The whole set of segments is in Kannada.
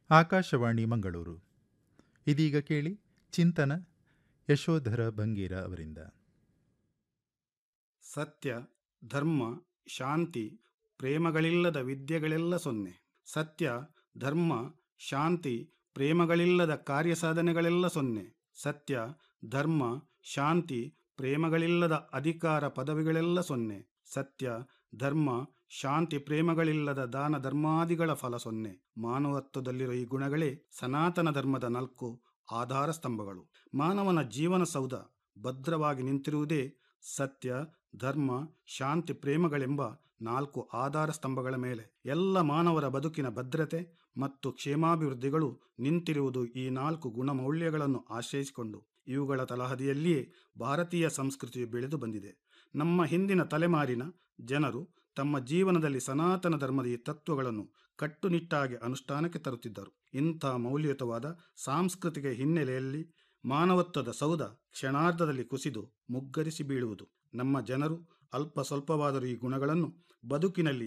ಆಕಾಶವಾಣಿ ಮಂಗಳೂರು ಇದೀಗ ಕೇಳಿ ಚಿಂತನ ಯಶೋಧರ ಬಂಗೀರ ಅವರಿಂದ ಸತ್ಯ ಧರ್ಮ ಶಾಂತಿ ಪ್ರೇಮಗಳಿಲ್ಲದ ವಿದ್ಯೆಗಳೆಲ್ಲ ಸೊನ್ನೆ ಸತ್ಯ ಧರ್ಮ ಶಾಂತಿ ಪ್ರೇಮಗಳಿಲ್ಲದ ಕಾರ್ಯಸಾಧನೆಗಳೆಲ್ಲ ಸೊನ್ನೆ ಸತ್ಯ ಧರ್ಮ ಶಾಂತಿ ಪ್ರೇಮಗಳಿಲ್ಲದ ಅಧಿಕಾರ ಪದವಿಗಳೆಲ್ಲ ಸೊನ್ನೆ ಸತ್ಯ ಧರ್ಮ ಶಾಂತಿ ಪ್ರೇಮಗಳಿಲ್ಲದ ದಾನ ಧರ್ಮಾದಿಗಳ ಫಲ ಸೊನ್ನೆ ಮಾನವತ್ವದಲ್ಲಿರೋ ಈ ಗುಣಗಳೇ ಸನಾತನ ಧರ್ಮದ ನಾಲ್ಕು ಆಧಾರ ಸ್ತಂಭಗಳು ಮಾನವನ ಜೀವನ ಸೌಧ ಭದ್ರವಾಗಿ ನಿಂತಿರುವುದೇ ಸತ್ಯ ಧರ್ಮ ಶಾಂತಿ ಪ್ರೇಮಗಳೆಂಬ ನಾಲ್ಕು ಆಧಾರ ಸ್ತಂಭಗಳ ಮೇಲೆ ಎಲ್ಲ ಮಾನವರ ಬದುಕಿನ ಭದ್ರತೆ ಮತ್ತು ಕ್ಷೇಮಾಭಿವೃದ್ಧಿಗಳು ನಿಂತಿರುವುದು ಈ ನಾಲ್ಕು ಗುಣಮೌಲ್ಯಗಳನ್ನು ಆಶ್ರಯಿಸಿಕೊಂಡು ಇವುಗಳ ತಲಹದಿಯಲ್ಲಿಯೇ ಭಾರತೀಯ ಸಂಸ್ಕೃತಿಯು ಬೆಳೆದು ಬಂದಿದೆ ನಮ್ಮ ಹಿಂದಿನ ತಲೆಮಾರಿನ ಜನರು ತಮ್ಮ ಜೀವನದಲ್ಲಿ ಸನಾತನ ಧರ್ಮದ ಈ ತತ್ವಗಳನ್ನು ಕಟ್ಟುನಿಟ್ಟಾಗಿ ಅನುಷ್ಠಾನಕ್ಕೆ ತರುತ್ತಿದ್ದರು ಇಂಥ ಮೌಲ್ಯಯುತವಾದ ಸಾಂಸ್ಕೃತಿಕ ಹಿನ್ನೆಲೆಯಲ್ಲಿ ಮಾನವತ್ವದ ಸೌಧ ಕ್ಷಣಾರ್ಧದಲ್ಲಿ ಕುಸಿದು ಮುಗ್ಗರಿಸಿ ಬೀಳುವುದು ನಮ್ಮ ಜನರು ಅಲ್ಪ ಸ್ವಲ್ಪವಾದರೂ ಈ ಗುಣಗಳನ್ನು ಬದುಕಿನಲ್ಲಿ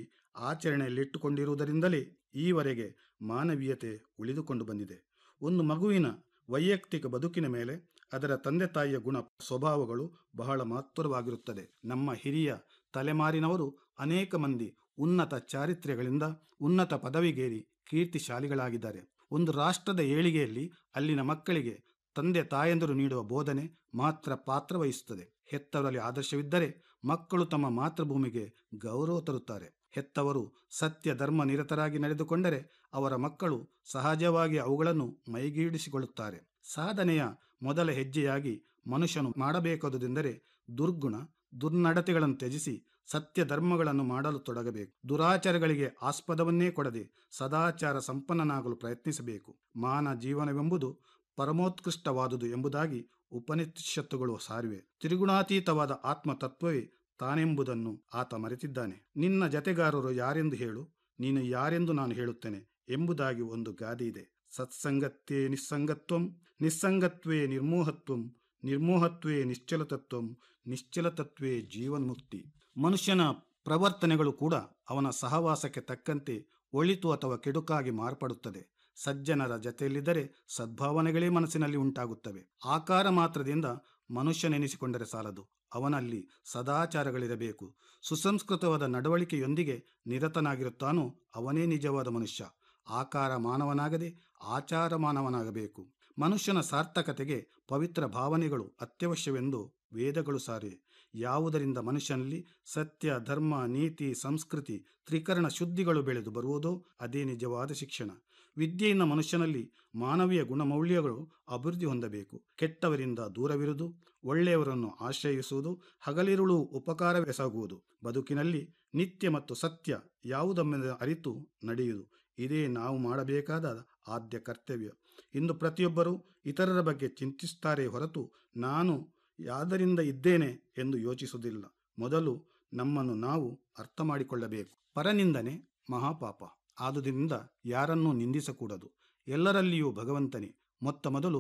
ಆಚರಣೆಯಲ್ಲಿಟ್ಟುಕೊಂಡಿರುವುದರಿಂದಲೇ ಈವರೆಗೆ ಮಾನವೀಯತೆ ಉಳಿದುಕೊಂಡು ಬಂದಿದೆ ಒಂದು ಮಗುವಿನ ವೈಯಕ್ತಿಕ ಬದುಕಿನ ಮೇಲೆ ಅದರ ತಂದೆ ತಾಯಿಯ ಗುಣ ಸ್ವಭಾವಗಳು ಬಹಳ ಮಹತ್ವವಾಗಿರುತ್ತದೆ ನಮ್ಮ ಹಿರಿಯ ತಲೆಮಾರಿನವರು ಅನೇಕ ಮಂದಿ ಉನ್ನತ ಚಾರಿತ್ರ್ಯಗಳಿಂದ ಉನ್ನತ ಪದವಿಗೇರಿ ಕೀರ್ತಿಶಾಲಿಗಳಾಗಿದ್ದಾರೆ ಒಂದು ರಾಷ್ಟ್ರದ ಏಳಿಗೆಯಲ್ಲಿ ಅಲ್ಲಿನ ಮಕ್ಕಳಿಗೆ ತಂದೆ ತಾಯಂದಿರು ನೀಡುವ ಬೋಧನೆ ಮಾತ್ರ ಪಾತ್ರ ವಹಿಸುತ್ತದೆ ಹೆತ್ತವರಲ್ಲಿ ಆದರ್ಶವಿದ್ದರೆ ಮಕ್ಕಳು ತಮ್ಮ ಮಾತೃಭೂಮಿಗೆ ಗೌರವ ತರುತ್ತಾರೆ ಹೆತ್ತವರು ಸತ್ಯ ಧರ್ಮ ನಿರತರಾಗಿ ನಡೆದುಕೊಂಡರೆ ಅವರ ಮಕ್ಕಳು ಸಹಜವಾಗಿ ಅವುಗಳನ್ನು ಮೈಗೀಡಿಸಿಕೊಳ್ಳುತ್ತಾರೆ ಸಾಧನೆಯ ಮೊದಲ ಹೆಜ್ಜೆಯಾಗಿ ಮನುಷ್ಯನು ಮಾಡಬೇಕಾದುದೆಂದರೆ ದುರ್ಗುಣ ದುರ್ನಡತೆಗಳನ್ನು ತ್ಯಜಿಸಿ ಸತ್ಯ ಧರ್ಮಗಳನ್ನು ಮಾಡಲು ತೊಡಗಬೇಕು ದುರಾಚಾರಗಳಿಗೆ ಆಸ್ಪದವನ್ನೇ ಕೊಡದೆ ಸದಾಚಾರ ಸಂಪನ್ನನಾಗಲು ಪ್ರಯತ್ನಿಸಬೇಕು ಮಾನ ಜೀವನವೆಂಬುದು ಪರಮೋತ್ಕೃಷ್ಟವಾದುದು ಎಂಬುದಾಗಿ ಉಪನಿಷತ್ತುಗಳು ಸಾರಿವೆ ತ್ರಿಗುಣಾತೀತವಾದ ಆತ್ಮ ತತ್ವವೇ ತಾನೆಂಬುದನ್ನು ಆತ ಮರೆತಿದ್ದಾನೆ ನಿನ್ನ ಜತೆಗಾರರು ಯಾರೆಂದು ಹೇಳು ನೀನು ಯಾರೆಂದು ನಾನು ಹೇಳುತ್ತೇನೆ ಎಂಬುದಾಗಿ ಒಂದು ಗಾದೆ ಇದೆ ಸತ್ಸಂಗತ್ವೇ ನಿಸ್ಸಂಗತ್ವಂ ನಿಸ್ಸಂಗತ್ವೇ ನಿರ್ಮೋಹತ್ವಂ ನಿರ್ಮೋಹತ್ವೇ ನಿಶ್ಚಲತತ್ವಂ ನಿಶ್ಚಲತತ್ವೇ ಜೀವನ್ಮುಕ್ತಿ ಮನುಷ್ಯನ ಪ್ರವರ್ತನೆಗಳು ಕೂಡ ಅವನ ಸಹವಾಸಕ್ಕೆ ತಕ್ಕಂತೆ ಒಳಿತು ಅಥವಾ ಕೆಡುಕಾಗಿ ಮಾರ್ಪಡುತ್ತದೆ ಸಜ್ಜನರ ಜತೆಯಲ್ಲಿದ್ದರೆ ಸದ್ಭಾವನೆಗಳೇ ಮನಸ್ಸಿನಲ್ಲಿ ಉಂಟಾಗುತ್ತವೆ ಆಕಾರ ಮಾತ್ರದಿಂದ ಮನುಷ್ಯನೆನಿಸಿಕೊಂಡರೆ ಸಾಲದು ಅವನಲ್ಲಿ ಸದಾಚಾರಗಳಿರಬೇಕು ಸುಸಂಸ್ಕೃತವಾದ ನಡವಳಿಕೆಯೊಂದಿಗೆ ನಿರತನಾಗಿರುತ್ತಾನೋ ಅವನೇ ನಿಜವಾದ ಮನುಷ್ಯ ಆಕಾರ ಮಾನವನಾಗದೆ ಆಚಾರ ಮಾನವನಾಗಬೇಕು ಮನುಷ್ಯನ ಸಾರ್ಥಕತೆಗೆ ಪವಿತ್ರ ಭಾವನೆಗಳು ಅತ್ಯವಶ್ಯವೆಂದು ವೇದಗಳು ಸಾರಿವೆ ಯಾವುದರಿಂದ ಮನುಷ್ಯನಲ್ಲಿ ಸತ್ಯ ಧರ್ಮ ನೀತಿ ಸಂಸ್ಕೃತಿ ತ್ರಿಕರಣ ಶುದ್ಧಿಗಳು ಬೆಳೆದು ಬರುವುದೋ ಅದೇ ನಿಜವಾದ ಶಿಕ್ಷಣ ವಿದ್ಯೆಯಿಂದ ಮನುಷ್ಯನಲ್ಲಿ ಮಾನವೀಯ ಗುಣಮೌಲ್ಯಗಳು ಅಭಿವೃದ್ಧಿ ಹೊಂದಬೇಕು ಕೆಟ್ಟವರಿಂದ ದೂರವಿರುವುದು ಒಳ್ಳೆಯವರನ್ನು ಆಶ್ರಯಿಸುವುದು ಹಗಲಿರುಳು ಉಪಕಾರವೆಸಗುವುದು ಬದುಕಿನಲ್ಲಿ ನಿತ್ಯ ಮತ್ತು ಸತ್ಯ ಯಾವುದೆಂಬುದನ್ನು ಅರಿತು ನಡೆಯುವುದು ಇದೇ ನಾವು ಮಾಡಬೇಕಾದ ಆದ್ಯ ಕರ್ತವ್ಯ ಇಂದು ಪ್ರತಿಯೊಬ್ಬರೂ ಇತರರ ಬಗ್ಗೆ ಚಿಂತಿಸುತ್ತಾರೆ ಹೊರತು ನಾನು ಯಾದರಿಂದ ಇದ್ದೇನೆ ಎಂದು ಯೋಚಿಸುವುದಿಲ್ಲ ಮೊದಲು ನಮ್ಮನ್ನು ನಾವು ಅರ್ಥ ಮಾಡಿಕೊಳ್ಳಬೇಕು ಪರನಿಂದನೆ ಮಹಾಪಾಪ ಆದುದರಿಂದ ಯಾರನ್ನೂ ನಿಂದಿಸಕೂಡದು ಎಲ್ಲರಲ್ಲಿಯೂ ಭಗವಂತನೇ ಮೊತ್ತ ಮೊದಲು